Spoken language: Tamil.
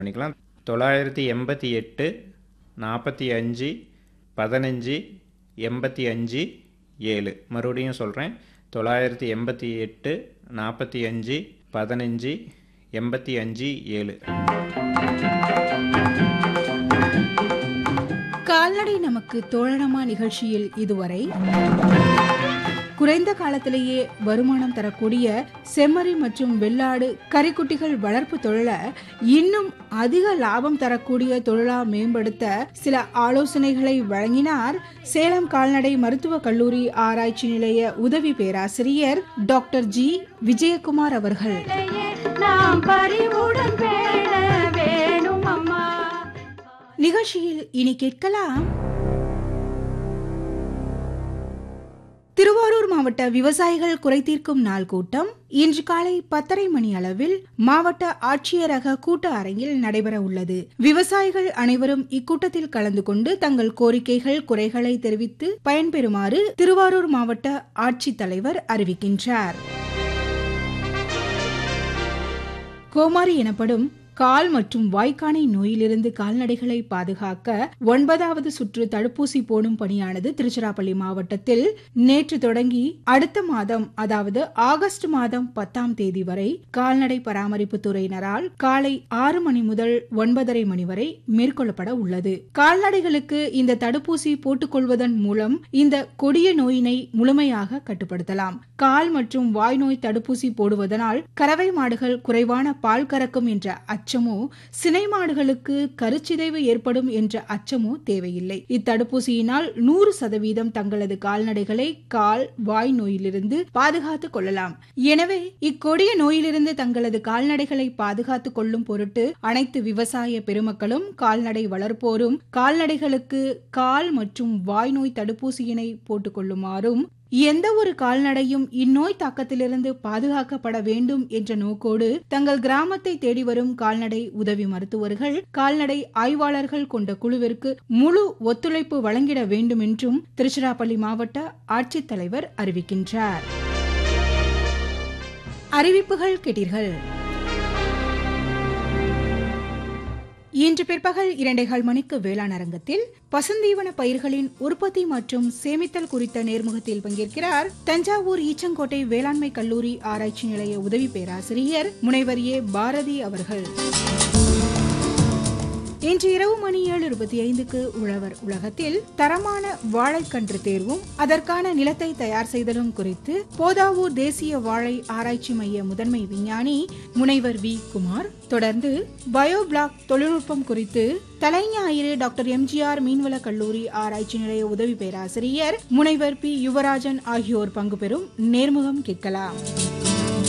பண்ணிக்கலாம் தொள்ளாயிரத்தி எண்பத்தி எட்டு நாற்பத்தி அஞ்சு பதினஞ்சு எண்பத்தி அஞ்சு ஏழு மறுபடியும் சொல்கிறேன் தொள்ளாயிரத்தி எண்பத்தி எட்டு நாற்பத்தி அஞ்சு பதினஞ்சு எண்பத்தி அஞ்சு ஏழு கால்நடை நமக்கு தோழனமா நிகழ்ச்சியில் இதுவரை குறைந்த காலத்திலேயே வருமானம் தரக்கூடிய செம்மறி மற்றும் வெள்ளாடு கறிக்குட்டிகள் வளர்ப்பு தொழிலை இன்னும் அதிக லாபம் தரக்கூடிய தொழிலா மேம்படுத்த சில ஆலோசனைகளை வழங்கினார் சேலம் கால்நடை மருத்துவக் கல்லூரி ஆராய்ச்சி நிலைய உதவி பேராசிரியர் டாக்டர் ஜி விஜயகுமார் அவர்கள் நாம் பறிவுடன் பேண வேணும் அம்மா நிகழ்ச்சியில் இனி கேட்கலாம் திருவாரூர் மாவட்ட விவசாயிகள் குறைதீர்க்கும் நாள் கூட்டம் இன்று காலை பத்தரை மணி அளவில் மாவட்ட ஆட்சியரக கூட்ட அரங்கில் நடைபெற உள்ளது விவசாயிகள் அனைவரும் இக்கூட்டத்தில் கலந்து கொண்டு தங்கள் கோரிக்கைகள் குறைகளை தெரிவித்து பயன்பெறுமாறு திருவாரூர் மாவட்ட ஆட்சித்தலைவர் அறிவிக்கின்றார் கோமாரி எனப்படும் கால் மற்றும் வாய்க்கானை நோயிலிருந்து கால்நடைகளை பாதுகாக்க ஒன்பதாவது சுற்று தடுப்பூசி போடும் பணியானது திருச்சிராப்பள்ளி மாவட்டத்தில் நேற்று தொடங்கி அடுத்த மாதம் அதாவது ஆகஸ்ட் மாதம் பத்தாம் தேதி வரை கால்நடை பராமரிப்பு துறையினரால் காலை ஆறு மணி முதல் ஒன்பதரை மணி வரை மேற்கொள்ளப்பட உள்ளது கால்நடைகளுக்கு இந்த தடுப்பூசி போட்டுக்கொள்வதன் மூலம் இந்த கொடிய நோயினை முழுமையாக கட்டுப்படுத்தலாம் கால் மற்றும் வாய் நோய் தடுப்பூசி போடுவதனால் கறவை மாடுகள் குறைவான பால் கறக்கும் என்ற அச்சமோ சினை மாடுகளுக்கு கருச்சிதைவு ஏற்படும் என்ற அச்சமோ தேவையில்லை இத்தடுப்பூசியினால் நூறு சதவீதம் தங்களது கால்நடைகளை கால் வாய் நோயிலிருந்து பாதுகாத்துக் கொள்ளலாம் எனவே இக்கொடிய நோயிலிருந்து தங்களது கால்நடைகளை பாதுகாத்துக் கொள்ளும் பொருட்டு அனைத்து விவசாய பெருமக்களும் கால்நடை வளர்ப்போரும் கால்நடைகளுக்கு கால் மற்றும் வாய் நோய் தடுப்பூசியினை போட்டுக் கொள்ளுமாறும் எந்த ஒரு கால்நடையும் இந்நோய் தாக்கத்திலிருந்து பாதுகாக்கப்பட வேண்டும் என்ற நோக்கோடு தங்கள் கிராமத்தை தேடி வரும் கால்நடை உதவி மருத்துவர்கள் கால்நடை ஆய்வாளர்கள் கொண்ட குழுவிற்கு முழு ஒத்துழைப்பு வழங்கிட வேண்டும் என்றும் திருச்சிராப்பள்ளி மாவட்ட ஆட்சித்தலைவர் அறிவிக்கின்றார் அறிவிப்புகள் கேட்டீர்கள் இன்று பிற்பகல் இரண்டேகால் மணிக்கு வேளாண் அரங்கத்தில் பசுந்தீவன பயிர்களின் உற்பத்தி மற்றும் சேமித்தல் குறித்த நேர்முகத்தில் பங்கேற்கிறார் தஞ்சாவூர் ஈச்சங்கோட்டை வேளாண்மை கல்லூரி ஆராய்ச்சி நிலைய உதவி பேராசிரியர் முனைவர் ஏ பாரதி அவர்கள் இன்று இரவு மணி ஏழு இருபத்தி ஐந்துக்கு உழவர் உலகத்தில் தரமான வாழைக்கன்று தேர்வும் அதற்கான நிலத்தை தயார் செய்தலும் குறித்து போதாவூர் தேசிய வாழை ஆராய்ச்சி மைய முதன்மை விஞ்ஞானி முனைவர் வி குமார் தொடர்ந்து பயோபிளாக் தொழில்நுட்பம் குறித்து தலைஞாயிறு டாக்டர் எம்ஜிஆர் மீன்வள கல்லூரி ஆராய்ச்சி நிலைய உதவி பேராசிரியர் முனைவர் பி யுவராஜன் ஆகியோர் பங்கு பெறும் நேர்முகம் கேட்கலாம்